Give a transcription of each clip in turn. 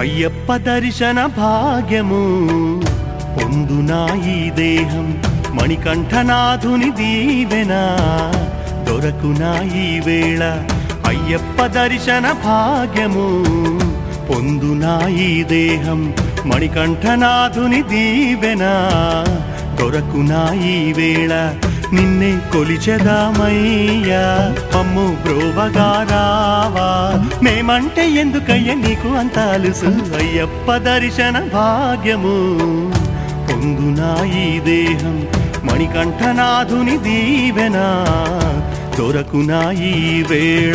అయ్యప్ప దర్శన భాగ్యము పొందునా ఈ దేహం మణికంఠనాథుని దీవెన దొరకునా ఈ వేళ అయ్యప్ప దర్శన భాగ్యము పొందునా ఈ దేహం మణికంఠనాథుని దీవెన దొరకునా ఈ వేళ నిన్నే కొలిచెదామయ్యా మమ్ము బ్రోవగా రావా మేమంటే ఎందుకయ్య నీకు అంత అలుసు అయ్యప్ప దర్శన భాగ్యము పొందునా ఈ దేహం మణికంఠనాథుని దీవెన దొరకునా ఈ వేళ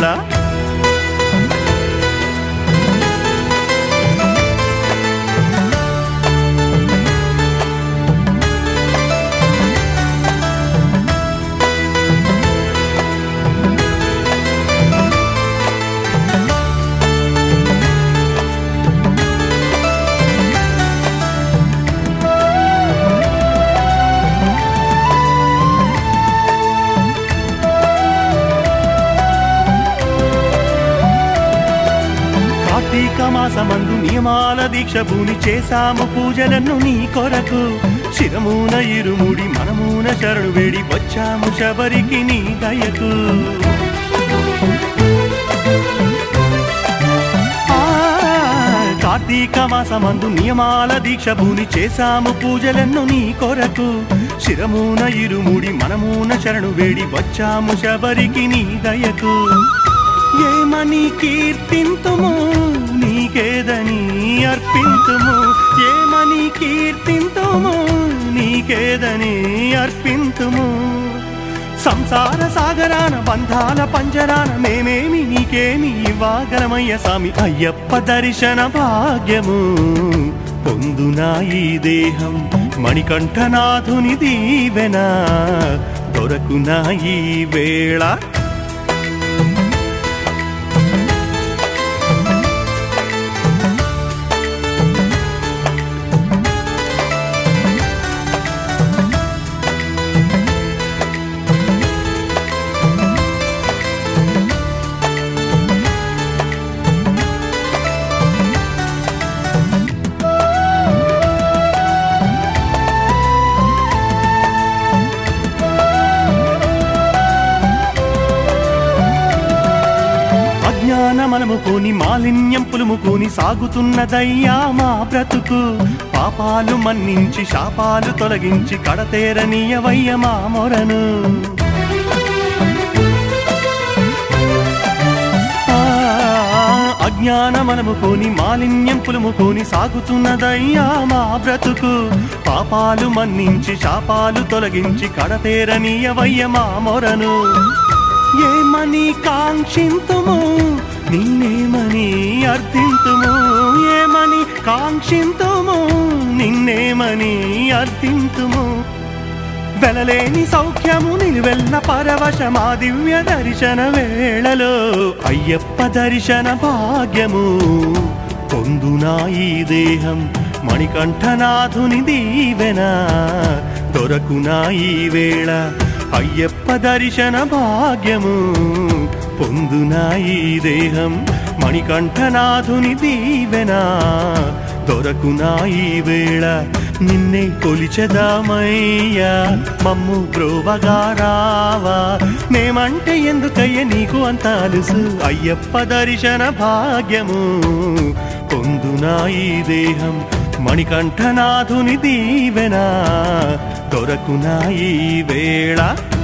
కార్తీక మాసమందు నియమాల దీక్ష భూని చేశాము పూజలను నీ కొరకు శిరమున ఇరుముడి మనమున శరణు వేడి వచ్చాము శబరికి నీ దయకు ఆ, కార్తీక మాసమందు నియమాల దీక్ష భూని చేశాము పూజలను నీ కొరకు శిరమున ఇరుముడి మనమున శరణు వేడి వచ్చాము శబరికి నీ దయకు ఏమని కీర్తింతుము నీకేదని అర్పింతుము ఏమని కీర్తింతుము నీకేదని అర్పింతుము సంసార సాగరాన బంధాల పంజరాన మేమేమి నీకేమి ఇవ్వగలమయ్య స్వామి అయ్యప్ప దర్శన భాగ్యము పొందునా ఈ దేహం మణికంఠనాథుని దీవెన దొరకునా ఈ వేళ అజ్ఞానమనముకోని మాలిన్యం పులుముకోని సాగుతున్నదయ్యా మా బ్రతుకు పాపాలు మన్నించి శాపాలు తొలగించి కడతేరనీయవయ్య మా మొరను ఆ, అజ్ఞానమనముకోని మాలిన్యం పులుముకోని సాగుతున్నదయ్యా మా బ్రతుకు పాపాలు మన్నించి శాపాలు తొలగించి కడతేరనీయవయ్య మా మొరను ఏమని కాంక్షింతుము నిన్నేమని అర్థింతుము ఏమని కాంక్షింతుము నిన్నేమని అర్థింతుము వెలలేని సౌఖ్యము నిలువెల్ల పరవశమా దివ్య దర్శన వేళలో అయ్యప్ప దర్శన భాగ్యము పొందునా ఈ దేహం మణికంఠనాథుని దీవెన దొరకునా ఈ వేళ అయ్యప్ప దర్శన భాగ్యము పొందునా ఈ దేహం మణికంఠనాథుని దీవెన దొరకునా ఈ వేళ నిన్నే కొలిచెదామయ్యా మమ్ము బ్రోవగా రావా మేమంటే ఎందుకయ్య నీకు అంత అలుసు అయ్యప్ప దర్శన భాగ్యము పొందునా ఈ దేహం మణికంఠనాథుని దీవెన దొరకునా ఈ వేళ